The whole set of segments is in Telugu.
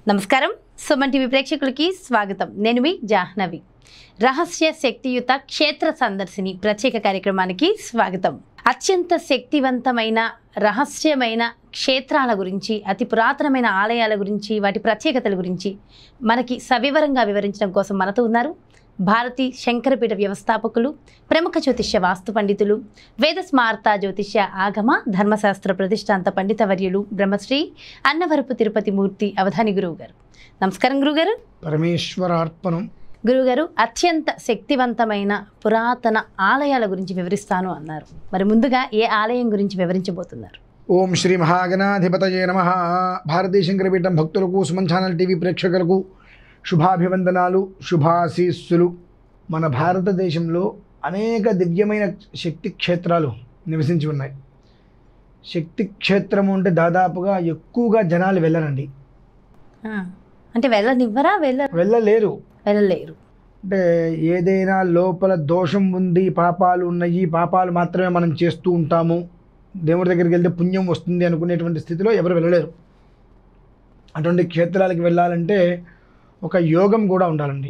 నమస్కారం సుమన్ టీవీ ప్రేక్షకులకి స్వాగతం నేను మీ జాహ్నవి రహస్య శక్తియుత క్షేత్ర సందర్శిని ప్రత్యేక కార్యక్రమానికి స్వాగతం అత్యంత శక్తివంతమైన రహస్యమైన క్షేత్రాల గురించి అతి పురాతనమైన ఆలయాల గురించి వాటి ప్రత్యేకతల గురించి మనకి సవివరంగా వివరించడం కోసం మనతో ఉన్నారు భారతి శంకరపీఠ వ్యవస్థాపకులు ప్రముఖ జ్యోతిష్య వాస్తు పండితులు వేద స్మార్త జ్యోతిష్య ఆగమ ధర్మశాస్త్ర ప్రతిష్టాంత పండితవర్యులు బ్రహ్మశ్రీ అన్నవరపు తిరుపతి మూర్తి అవధాని గురువు గారు నమస్కారం గురుగారు పరమేశ్వరార్పణం గురుగారు అత్యంత శక్తివంతమైన పురాతన ఆలయాల గురించి వివరిస్తాను అన్నారు మరి ముందుగా ఏ ఆలయం గురించి వివరించబోతున్నారు ఓం శ్రీ మహాగణాధిపతయే నమ భారతీయ శంకరపీఠం భక్తులకు సుమన్ ఛానల్ టీవీ ప్రేక్షకులకు శుభాభివందనాలు శుభాశీస్సులు మన భారతదేశంలో అనేక దివ్యమైన శక్తి క్షేత్రాలు నివసించి ఉన్నాయి శక్తి క్షేత్రము అంటే దాదాపుగా ఎక్కువగా జనాలు వెళ్ళరండి ఆ, అంటే వెళ్ళనివ్వరా వెళ్ళ వెళ్ళలేరు వెళ్ళలేరు అంటే ఏదైనా లోపల దోషం ఉంది పాపాలు ఉన్నాయి పాపాలు మాత్రమే మనం చేస్తూ ఉంటాము దేవుడి దగ్గరికి వెళ్తే పుణ్యం వస్తుంది అనుకునేటువంటి స్థితిలో ఎవరు వెళ్ళలేరు అటువంటి క్షేత్రాలకు వెళ్ళాలంటే ఒక యోగం కూడా ఉండాలండి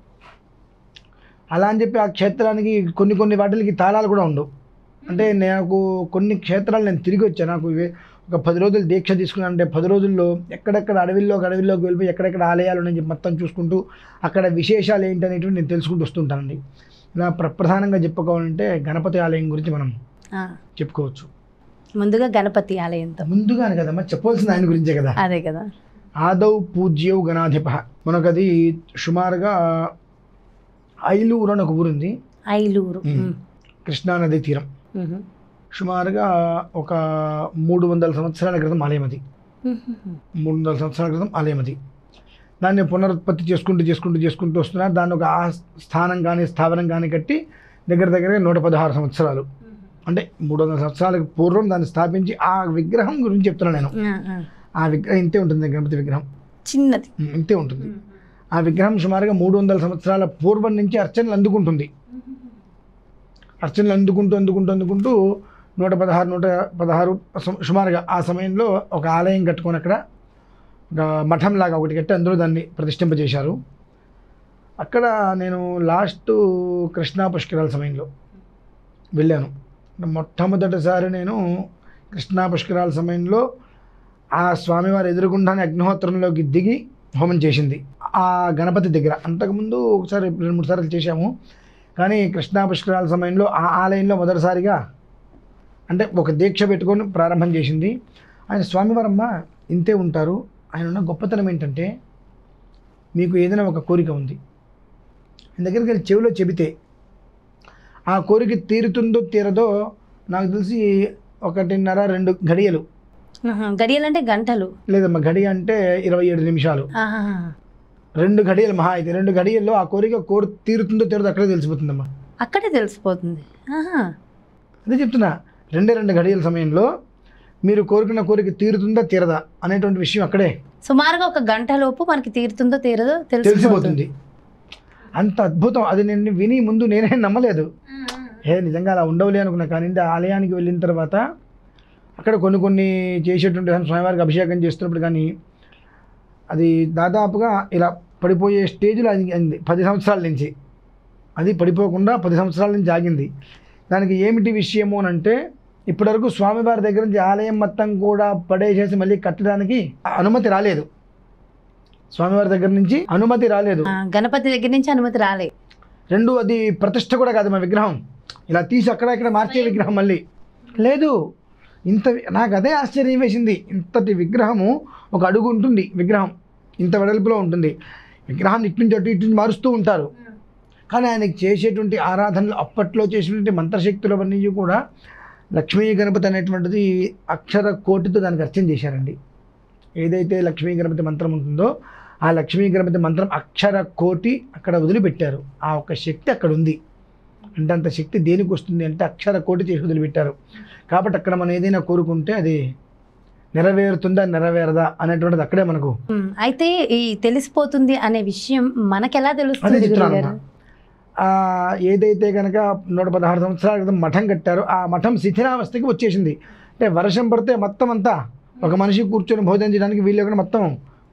అలా అని చెప్పి ఆ క్షేత్రానికి కొన్ని కొన్ని వాటికి తాళాలు కూడా ఉండవు అంటే నాకు కొన్ని క్షేత్రాలు నేను తిరిగి వచ్చాను నాకు ఇవే ఒక పది రోజులు దీక్ష తీసుకున్నాను అంటే పది రోజుల్లో ఎక్కడెక్కడ అడవిల్లోకి అడవిల్లోకి వెళ్ళిపోయి ఎక్కడెక్కడ ఆలయాలు ఉన్నాయని చెప్పి మొత్తం చూసుకుంటూ అక్కడ విశేషాలు ఏంటి అనేటివి నేను తెలుసుకుంటూ వస్తుంటానండి ఇలా ప్ర ప్రధానంగా చెప్పుకోవాలంటే గణపతి ఆలయం గురించి మనం ఆ, చెప్పుకోవచ్చు ముందుగా గణపతి ఆలయంతో ముందుగానే కదమ్మా చెప్పవలసిన ఆయన గురించే కదా అదే కదా ఆదౌ పూజ్యౌ గణాధిప మనకది సుమారుగా ఐలూరు అని ఒక ఊరుంది ఐలూరు ఉమ్. ఉమ్, కృష్ణానది తీరం ఉమ్, సుమారుగా ఒక మూడు వందల సంవత్సరాల క్రితం ఆలయం అది ఉమ్, ఉమ్, మూడు వందల సంవత్సరాల క్రితం ఆలయం అది దాన్ని పునరుత్పత్తి చేసుకుంటూ చేసుకుంటూ చేసుకుంటూ వస్తున్నారు దాన్ని ఒక ఆ స్థానం కానీ స్థావరం కానీ కట్టి దగ్గర దగ్గర నూట పదహారు సంవత్సరాలు అంటే మూడు వందల సంవత్సరాలకు పూర్వం దాన్ని స్థాపించి ఆ విగ్రహం గురించి చెప్తున్నాను నేను ఆ, ఆ. ఆ విగ్రహం ఇంతే ఉంటుంది గణపతి విగ్రహం చిన్నది ఉమ్, ఇంతే ఉంటుంది ఆ విగ్రహం సుమారుగా మూడు వందల సంవత్సరాల పూర్వం నుంచి అర్చనలు అందుకుంటుంది అర్చనలు అందుకుంటూ అందుకుంటూ అందుకుంటూ నూట పదహారు నూట పదహారు సం- సుమారుగా ఆ సమయంలో ఒక ఆలయం కట్టుకొని అక్కడ ఒక మఠం లాగా ఒకటి కట్టి అందులో దాన్ని ప్రతిష్ఠింపజేశారు అక్కడ నేను లాస్ట్ కృష్ణా పుష్కరాల సమయంలో వెళ్ళాను మొట్టమొదటిసారి నేను కృష్ణా పుష్కరాల సమయంలో ఆ స్వామివారి ఎదురుగుండానే అగ్నిహోత్రంలోకి దిగి హోమం చేసింది ఆ గణపతి దగ్గర అంతకుముందు ఒకసారి రెండు మూడు సార్లు చేశాము కానీ కృష్ణా పుష్కరాల సమయంలో ఆ ఆలయంలో మొదటిసారిగా అంటే ఒక దీక్ష పెట్టుకొని ప్రారంభం చేసింది ఆయన స్వామివారమ్మ ఇంతే ఉంటారు ఆయన ఉన్న గొప్పతనం ఏంటంటే మీకు ఏదైనా ఒక కోరిక ఉంది ఆయన దగ్గరికి వెళ్ళి చెవిలో చెబితే ఆ కోరిక తీరుతుందో తీరదో నాకు తెలిసి ఒకటిన్నర రెండు గడియలు ఆహా, గడియలంటే గంటలు లేదమ్మా గడియ అంటే ఇరవై ఏడు నిమిషాలు ఆహా. రెండు గడియలు మహా అయితే రెండు గడియల్లో ఆ కోరిక కోరి తీరుతుందో తీరదో అక్కడే తెలిసిపోతుందమ్మా అక్కడే తెలిసిపోతుంది ఆహా. అదే చెప్తున్నా రెండే రెండు గడియల సమయంలో మీరు కోరుకున్న కోరిక తీరుతుందా తీరదా అనేటువంటి విషయం అక్కడే సుమారుగా ఒక గంట లోపు మనకి తీరుతుందో తీరదో తెలిసిపోతుంది తెలిసిపోతుంది అంత అద్భుతం అది నేను విని ముందు నేనే నమ్మలేదు ఏ నిజంగా అలా ఉండవులే అనుకున్నా కానీ ఆ ఆలయానికి వెళ్ళిన తర్వాత అక్కడ కొన్ని కొన్ని చేసేటువంటి స్వామివారికి అభిషేకం చేస్తున్నప్పుడు కానీ అది దాదాపుగా ఇలా పడిపోయే స్టేజ్లో అది అయింది పది సంవత్సరాల నుంచి అది పడిపోకుండా పది సంవత్సరాల నుంచి ఆగింది దానికి ఏమిటి విషయము అని అంటే ఇప్పటివరకు స్వామివారి దగ్గర నుంచి ఆలయం మొత్తం కూడా పడేసేసి మళ్ళీ కట్టడానికి అనుమతి రాలేదు స్వామివారి దగ్గర నుంచి అనుమతి రాలేదు ఆ, గణపతి దగ్గర నుంచి అనుమతి రాలే రెండు అది ప్రతిష్ట కూడా కాదు మా విగ్రహం ఇలా తీసి అక్కడ ఇక్కడ మార్చే విగ్రహం మళ్ళీ లేదు ఇంత నాకు అదే ఆశ్చర్యం వేసింది ఇంతటి విగ్రహము ఒక అడుగు ఉంటుంది విగ్రహం ఇంత వెడల్పులో ఉంటుంది విగ్రహాన్ని ఇటు నుంచి అటు ఇటు నుంచి మారుస్తూ ఉంటారు కానీ ఆయనకి చేసేటువంటి ఆరాధనలు అప్పట్లో చేసినటువంటి మంత్రశక్తులు అవన్నీ కూడా లక్ష్మీ గణపతి అనేటువంటిది అక్షర కోటితో దానికి అర్చన చేశారండి ఏదైతే లక్ష్మీ గణపతి మంత్రం ఉంటుందో ఆ లక్ష్మీ గణపతి మంత్రం అక్షర కోటి అక్కడ వదిలిపెట్టారు ఆ ఒక్క శక్తి అక్కడ ఉంది అంటే అంత శక్తి దేనికి వస్తుంది అంటే అక్షర కోటి చేసి వదిలిపెట్టారు కాబట్టి అక్కడ మనం ఏదైనా కోరుకుంటే అది నెరవేరుతుందా నెరవేరదా అనేటువంటిది అక్కడే మనకు ఉమ్, అయితే ఈ తెలిసిపోతుంది అనే విషయం మనకెలా అదే తెలుస్తుంది చెప్తున్నాను గురుగారు ఆ, ఏదైతే కనుక నూట పదహారు సంవత్సరాల క్రితం మఠం కట్టారో ఆ మఠం శిథిలావస్థకి వచ్చేసింది అంటే వర్షం పడితే మొత్తం అంతా ఒక మనిషి కూర్చొని భోజనం చేయడానికి వీళ్ళు మొత్తం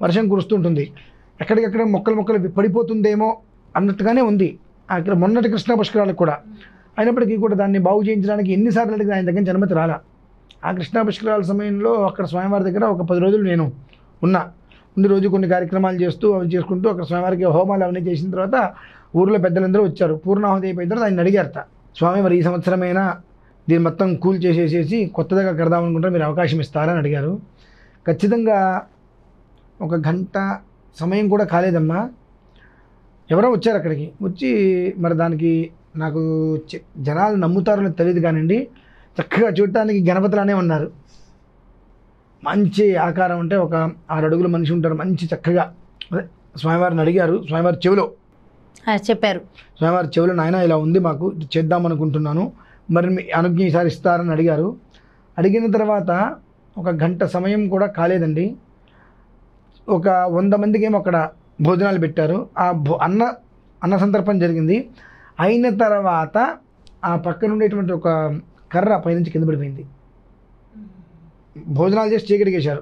వర్షం కురుస్తుంటుంది ఎక్కడికెక్కడ మొక్కలు మొక్కలు పడిపోతుందేమో అన్నట్టుగానే ఉంది అక్కడ మొన్నటి కృష్ణా పుష్కరాలకు కూడా అయినప్పటికీ కూడా దాన్ని బాగు చేయించడానికి ఎన్నిసార్లు అడిగిన ఆయన దగ్గర నుంచి అనుమతి రాలా ఆ కృష్ణా పుష్కరాల సమయంలో అక్కడ స్వామివారి దగ్గర ఒక పది రోజులు నేను ఉన్నా ఉండి రోజు కొన్ని కార్యక్రమాలు చేస్తూ అవి చేసుకుంటూ అక్కడ స్వామివారికి హోమాలు అవన్నీ చేసిన తర్వాత ఊర్లో పెద్దలందరూ వచ్చారు పూర్ణాహుతి అయిపోయిన తర్వాత ఆయన అడిగారట స్వామి మరి ఈ సంవత్సరమైనా దీన్ని మొత్తం కూల్ చేసేసేసి కొత్తగా కడదాం అనుకుంటే మీరు అవకాశం ఇస్తారని అడిగారు ఖచ్చితంగా ఒక గంట సమయం కూడా కాలేదమ్మా ఎవరో వచ్చారు అక్కడికి వచ్చి మరి దానికి నాకు చె- జనాలు నమ్ముతారో లేదో తెలియదు కానివ్వండి చక్కగా చూడటానికి గణపతిలానే ఉన్నారు మంచి ఆకారం అంటే ఒక ఆరు అడుగుల మనిషి ఉంటారు మంచి చక్కగా అదే స్వామివారిని అడిగారు స్వామివారి చెవిలో ఆ, చెప్పారు స్వామివారి చెవులు నాయన ఇలా ఉంది మాకు ఇది చేద్దాం అనుకుంటున్నాను మరి మీ అనుజ్ఞ ఈసారి ఇస్తారని అడిగారు అడిగిన తర్వాత ఒక గంట సమయం కూడా కాలేదండి ఒక వంద మందికి ఏమో అక్కడ భోజనాలు పెట్టారు ఆ భో అన్న అన్న సందర్భం జరిగింది అయిన తర్వాత ఆ పక్కన ఉండేటువంటి ఒక కర్ర పైనుంచి కింద పడిపోయింది భోజనాలు చేసి చీకటికేశారు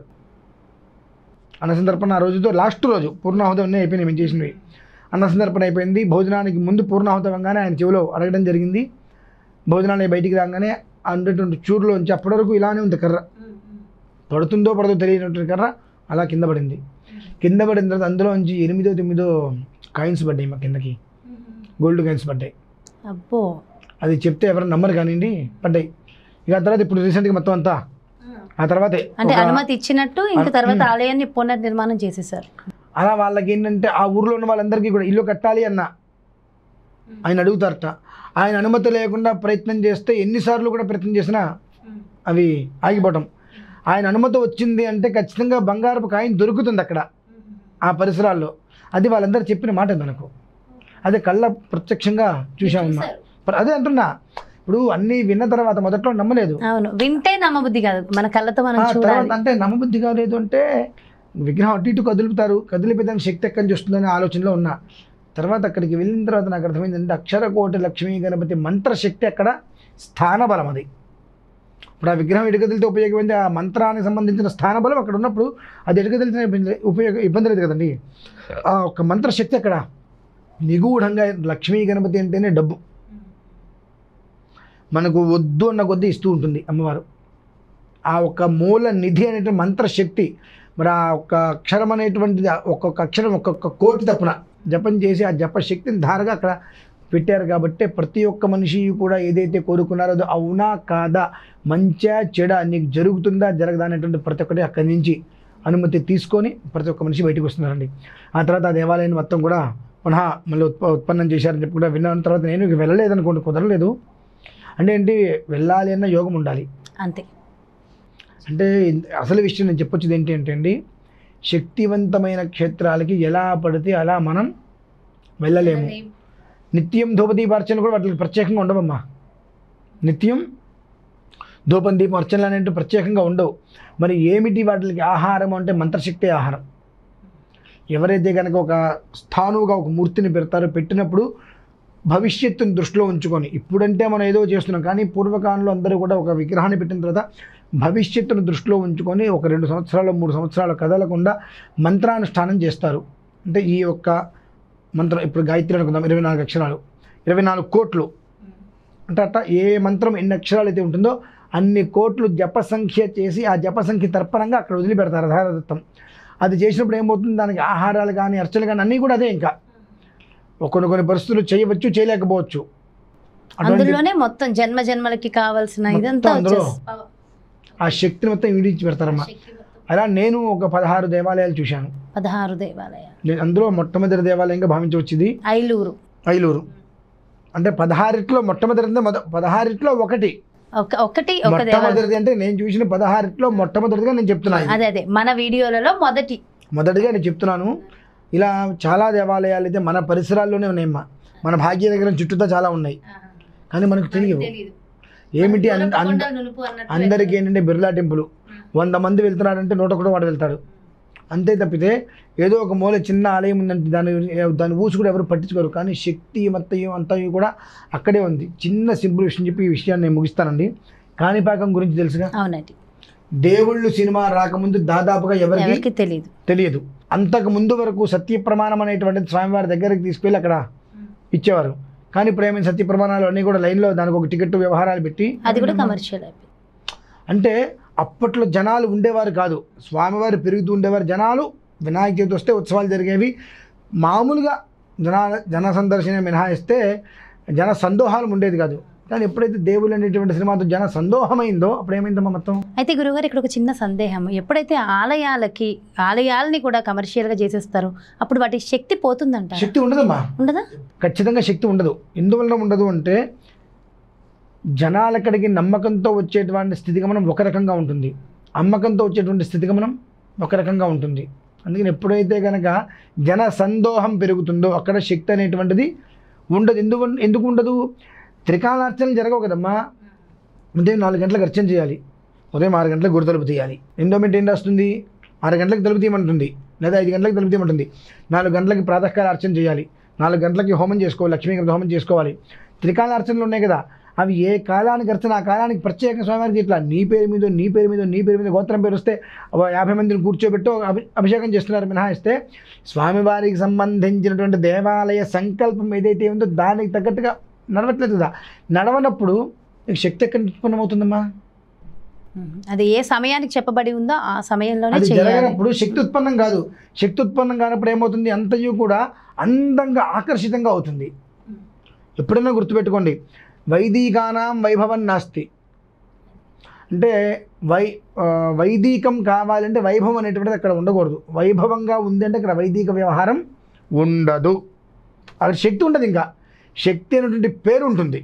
అన్న సందర్పణ ఆ రోజుతో లాస్ట్ రోజు పూర్ణాహుతి అన్నీ అయిపోయినాయి మేము చేసినవి అన్న సందర్పణ అయిపోయింది భోజనానికి ముందు పూర్ణాహుతి అవ్వగానే ఆయన చెవిలో అడగడం జరిగింది భోజనాలు బయటికి రాగానే ఉండేటువంటి చూరులోంచి అప్పటి వరకు ఇలానే ఉంది కర్ర పడుతుందో పడదో తెలియనటువంటి కర్ర అలా కింద పడింది కింద పడిన తర్వాత అందులోంచి ఎనిమిదో తొమ్మిదో కాయిన్స్ పడ్డాయి మా కిందకి గోల్డ్ కాయిన్స్ పడ్డాయి అబ్బో అది చెప్తే ఎవరైనా నమ్మరు కానివ్వండి పడ్డాయి ఇక ఆ తర్వాత ఇప్పుడు రీసెంట్గా మొత్తం అంతా ఆ తర్వాతే అంటే ఒక- అనుమతి ఇచ్చినట్టు ఇంకా అను- తర్వాత ఉమ్. ఆలయాన్ని పునర్నిర్మాణం చేసేసారు అలా వాళ్ళకి ఏంటంటే ఆ ఊర్లో ఉన్న వాళ్ళందరికీ కూడా ఇల్లు కట్టాలి అన్న ఆయన అడుగుతారట ఆయన అనుమతి లేకుండా ప్రయత్నం చేస్తే ఎన్నిసార్లు కూడా ప్రయత్నం చేసినా అవి ఆగిపోవటం ఆయన అనుమతి వచ్చింది అంటే ఖచ్చితంగా బంగారపు కాయిన్ దొరుకుతుంది అక్కడ ఆ పరిసరాల్లో అది వాళ్ళందరూ చెప్పిన మాట మనకు అదే కళ్ళ ప్రత్యక్షంగా చూసామమ్మా ప్ర- అదే అంటున్నా ఇప్పుడు అన్నీ విన్న తర్వాత మొదట్లో నమ్మలేదు అవును వింటే నమ్మబుద్ధి కాదు మన కళ్ళతో మనం ఆ చూడాలి తర్వాత అంటే నమ్మబుద్ధి కాలేదు అంటే విగ్రహం అటు ఇటు కదులుతారు కదిలిపోయేదానికి శక్తి ఎక్కడి నుంచి వస్తుందనే ఆలోచనలో ఉన్నా తర్వాత అక్కడికి వెళ్ళిన తర్వాత నాకు అర్థమైందంటే అక్షరకోటి లక్ష్మీ గణపతి మంత్రశక్తి అక్కడ స్థానబలం అది ఇప్పుడు ఆ విగ్రహం ఎడుకదిలితే ఉపయోగమైంది ఆ మంత్రానికి సంబంధించిన స్థానబలం అక్కడ ఉన్నప్పుడు అది ఎడుకదిలితే ఇబ్బంది ఉపయోగ ఇబ్బంది లేదు కదండి ఆ ఒక మంత్రశక్తి అక్కడ నిగూఢంగా లక్ష్మీ గణపతి అంటేనే డబ్బు మనకు వద్దు అన్న కొద్దీ ఇస్తూ ఉంటుంది అమ్మవారు ఆ ఒక్క మూల నిధి అనేటువంటి మంత్రశక్తి మరి ఆ ఒక్క అక్షరం అనేటువంటిది ఆ ఒక్కొక్క అక్షరం ఒక్కొక్క కోటి తప్పున జపం చేసి ఆ జప శక్తిని ధారగా అక్కడ పెట్టారు కాబట్టి ప్రతి ఒక్క మనిషి కూడా ఏదైతే కోరుకున్నారో అది అవునా కాదా మంచా చెడ నీకు జరుగుతుందా జరగదా అనేటువంటి ప్రతి ఒక్కటి అక్కడి నుంచి అనుమతి తీసుకొని ప్రతి ఒక్క మనిషి బయటకు వస్తున్నారండి ఆ తర్వాత ఆ దేవాలయాన్ని మొత్తం కూడా పునః మళ్ళీ ఉత్ప ఉత్పన్నం చేశారని చెప్పి కూడా విన్న తర్వాత నేను ఇక వెళ్ళలేదనుకోండి కుదరలేదు అంటే ఏంటి వెళ్ళాలి అన్న యోగం ఉండాలి అంతే అంటే ఇన్- అసలు విషయం నేను చెప్పొచ్చేది ఏంటి అంటే అండి శక్తివంతమైన క్షేత్రాలకి ఎలా పడితే అలా మనం వెళ్ళలేము నిత్యం ధూపదీపార్చన కూడా వాటికి ప్రత్యేకంగా ఉండవమ్మా నిత్యం ధూపం దీపం అర్చనలు అనేవి ప్రత్యేకంగా ఉండవు మరి ఏమిటి వాటికి ఆహారం అంటే మంత్రశక్తి ఆహారం ఎవరైతే కనుక ఒక స్థానువుగా ఒక మూర్తిని పెడతారో పెట్టినప్పుడు భవిష్యత్తుని దృష్టిలో ఉంచుకొని ఇప్పుడంటే మనం ఏదో చేస్తున్నాం కానీ పూర్వకాలంలో అందరూ కూడా ఒక విగ్రహాన్ని పెట్టిన తర్వాత భవిష్యత్తును దృష్టిలో ఉంచుకొని ఒక రెండు సంవత్సరాలు మూడు సంవత్సరాలు కదలకుండా మంత్రానుష్ఠానం చేస్తారు అంటే ఈ యొక్క మంత్రం ఇప్పుడు గాయత్రి అనుకుందాం ఇరవై నాలుగు అక్షరాలు ఇరవై నాలుగు కోట్లు అంటే అట్లా ఏ మంత్రం ఎన్ని అక్షరాలు అయితే ఉంటుందో అన్ని కోట్లు జప సంఖ్య చేసి ఆ జప సంఖ్య తర్పణంగా అక్కడ వదిలిపెడతారు అధారదత్తం అది చేసినప్పుడు ఏమవుతుంది దానికి ఆహారాలు కానీ అర్చనలు కానీ అన్నీ కూడా అదే ఇంకా కొన్ని కొన్ని పరిస్థితులు చేయవచ్చు చేయలేకపోవచ్చు అటువంటి అందులోనే మొత్తం జన్మ జన్మలకి కావాల్సిన మొత్తం ఇదంతా అందులో వచ్చేసి ఆ శక్తిని మొత్తం విడిచి పెడతారమ్మా అలా నేను ఒక పదహారు దేవాలయాలు చూశాను పదహారు దేవాలయాలు నేను అందులో మొట్టమొదటి దేవాలయంగా భావించవచ్చు ఇది ఐలూరు ఐలూరు అంటే పదహారిట్లో మొట్టమొదటి మొద పదహారిట్లో ఒకటి ఒక ఒకటి ఒక దేవాలయం మొట్టమొదటిది అంటే నేను చూసిన పదహారిట్లో మొట్టమొదటిగా నేను చెప్తున్నాను ఇది. అదే అదే మన వీడియోలలో మొదటి మొదటిగా నేను చెప్తున్నాను ఇలా చాలా దేవాలయాలు అయితే మన పరిసరాల్లోనే ఉన్నాయమ్మా మన భాగ్యనగరం చుట్టూతో చాలా ఉన్నాయి కానీ మనకు తెలియవు ఏమిటి అన్- అంద- అందరికీ ఏంటంటే బిర్లా టెంపుల్ వంద మంది వెళ్తున్నాడంటే నూట ఒకటో వాడు వెళ్తాడు అంతే తప్పితే ఏదో ఒక మూల చిన్న ఆలయం ఉందంటే దాని దాని ఊసు కూడా ఎవరు పట్టించుకోరు కానీ శక్తి మత్తయం అంతా కూడా అక్కడే ఉంది చిన్న సింపుల్ విషయం చెప్పి ఈ విషయాన్ని నేను ముగిస్తానండి కాణిపాకం గురించి తెలుసుగా అవునండి దేవుళ్ళు సినిమా రాకముందు దాదాపుగా ఎవరికి ఎవరికి తెలియదు తెలియదు అంతకు ముందు వరకు సత్య ప్రమాణం అనేటువంటిది స్వామివారి దగ్గరికి తీసుకెళ్ళి అక్కడ ఇచ్చేవారు కానీ ఇప్పుడు ఏమైంది సత్య ప్రమాణాలు అన్నీ కూడా లైన్లో దానికి ఒక టికెట్ వ్యవహారాలు పెట్టి అది కూడా కమర్షియల్ అయిపోయింది అంటే అప్పట్లో జనాలు ఉండేవారు కాదు స్వామివారు పెరుగుతూ ఉండేవారు జనాలు వినాయక చవితి వస్తే ఉత్సవాలు జరిగేవి మామూలుగా జన జన సందర్శన మినహాయిస్తే జన సందోహాలు ఉండేది కాదు కానీ ఎప్పుడైతే దేవుళ్ళు అనేటువంటి సినిమాతో జన సందోహమైందో అప్పుడు ఏమైందమ్మా మొత్తం అయితే గురుగారు ఇక్కడ ఒక చిన్న సందేహం ఎప్పుడైతే ఆలయాలకి ఆలయాల్ని కూడా కమర్షియల్గా చేసేస్తారో అప్పుడు వాటి శక్తి పోతుందంట శక్తి ఉండదమ్మా ఉండదా ఖచ్చితంగా శక్తి ఉండదు ఎందువల్ల ఉండదు అంటే జనాలక్కడికి నమ్మకంతో వచ్చేటువంటి స్థితిగమనం ఒక రకంగా ఉంటుంది అమ్మకంతో వచ్చేటువంటి స్థితిగమనం ఒక రకంగా ఉంటుంది అందుకని ఎప్పుడైతే కనుక జన సందోహం పెరుగుతుందో అక్కడ శక్తి అనేటువంటిది ఉండదు ఎందుకు ఎందుకు ఉండదు త్రికాలార్చనలు జరగవు కదమ్మా ఉదయం నాలుగు గంటలకు అర్చన చేయాలి ఉదయం ఆరు గంటలకు గుడి తలుపు తీయాలి ఎండోమెంట్ ఏం రాస్తుంది ఆరు గంటలకు తలుపు తీయమంటుంది లేదా ఐదు గంటలకు తలుపు తీయమంటుంది నాలుగు గంటలకి ప్రాతకాల అర్చన చేయాలి నాలుగు గంటలకి హోమం చేసుకోవాలి లక్ష్మీగంధ హోమం చేసుకోవాలి త్రికాల అర్చనలు ఉన్నాయి కదా అవి ఏ కాలానికి అర్చన ఆ కాలానికి ప్రత్యేక స్వామివారికి ఇట్లా నీ పేరు మీద నీ పేరు మీద నీ పేరు మీద గోత్రం పేరు వస్తే ఒక యాభై మందిని కూర్చోబెట్టి ఒక అభి అభిషేకం చేస్తున్నారు మినహాయిస్తే స్వామివారికి సంబంధించినటువంటి దేవాలయ సంకల్పం ఏదైతే ఉందో దానికి తగ్గట్టుగా నడవట్లేదు కదా నడవనప్పుడు నీకు శక్తి ఎక్కడి నుంచి ఉత్పన్నమవుతుందమ్మా ఉమ్. అది ఏ సమయానికి చెప్పబడి ఉందో ఆ సమయంలోనే అది చేయాలి జరగనప్పుడు శక్తి ఉత్పన్నం కాదు శక్తి ఉత్పన్నం కానప్పుడు ఏమవుతుంది అంతయు కూడా అందంగా ఆకర్షితంగా అవుతుంది ఎప్పుడైనా గుర్తుపెట్టుకోండి వైదికానాం వైభవం నాస్తి అంటే వై ఆ, వైదికం కావాలంటే వైభవం అనేటువంటిది అక్కడ ఉండకూడదు వైభవంగా ఉంది అంటే అక్కడ వైదిక వ్యవహారం ఉండదు అక్కడ శక్తి ఉండదు ఇంకా శక్తి అనేటువంటి పేరు ఉంటుంది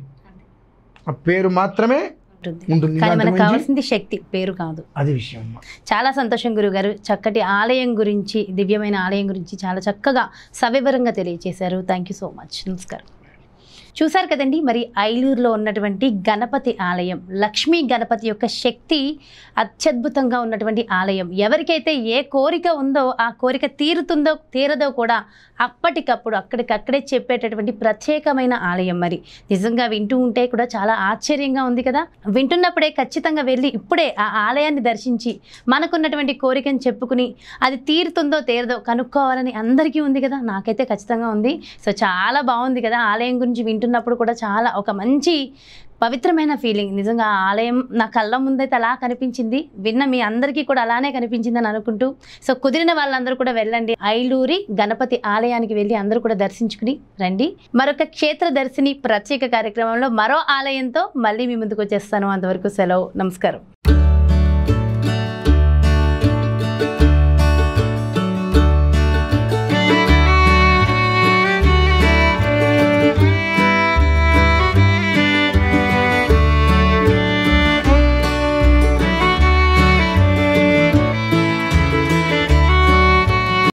ఆ పేరు మాత్రమే ఉంటుంది ఉంటుంది ఇంకా కానీ మనకు అంతకుమించి కావాల్సింది శక్తి పేరు కాదు అది విషయం అమ్మా. చాలా సంతోషం గురుగారు చక్కటి ఆలయం గురించి దివ్యమైన ఆలయం గురించి చాలా చక్కగా సవివరంగా తెలియజేశారు థ్యాంక్ యూ సో మచ్ నమస్కారం చూశారు కదండి మరి ఐలూరులో ఉన్నటువంటి గణపతి ఆలయం లక్ష్మీ గణపతి యొక్క శక్తి అత్యద్భుతంగా ఉన్నటువంటి ఆలయం ఎవరికైతే ఏ కోరిక ఉందో ఆ కోరిక తీరుతుందో తీరదో కూడా అప్పటికప్పుడు అక్కడికక్కడే చెప్పేటటువంటి ప్రత్యేకమైన ఆలయం మరి నిజంగా వింటూ ఉంటే కూడా చాలా ఆశ్చర్యంగా ఉంది కదా వింటున్నప్పుడే ఖచ్చితంగా వెళ్ళి ఇప్పుడే ఆ ఆలయాన్ని దర్శించి మనకున్నటువంటి కోరికను చెప్పుకుని అది తీరుతుందో తీరదో కనుక్కోవాలని అందరికీ ఉంది కదా నాకైతే ఖచ్చితంగా ఉంది సో చాలా బాగుంది కదా ఆలయం గురించి వింటున్నప్పుడు కూడా చాలా ఒక మంచి పవిత్రమైన ఫీలింగ్ నిజంగా ఆ ఆలయం నా కళ్ళ ముందైతే అలా కనిపించింది విన్న మీ అందరికీ కూడా అలానే కనిపించిందని అనుకుంటూ సో కుదిరిన వాళ్ళందరూ కూడా వెళ్ళండి ఐలూరి గణపతి ఆలయానికి వెళ్ళి అందరూ కూడా దర్శించుకుని రండి మరొక క్షేత్ర దర్శిని ప్రత్యేక కార్యక్రమంలో మరో ఆలయంతో మళ్ళీ మీ ముందుకు వచ్చేస్తాను అంతవరకు సెలవు నమస్కారం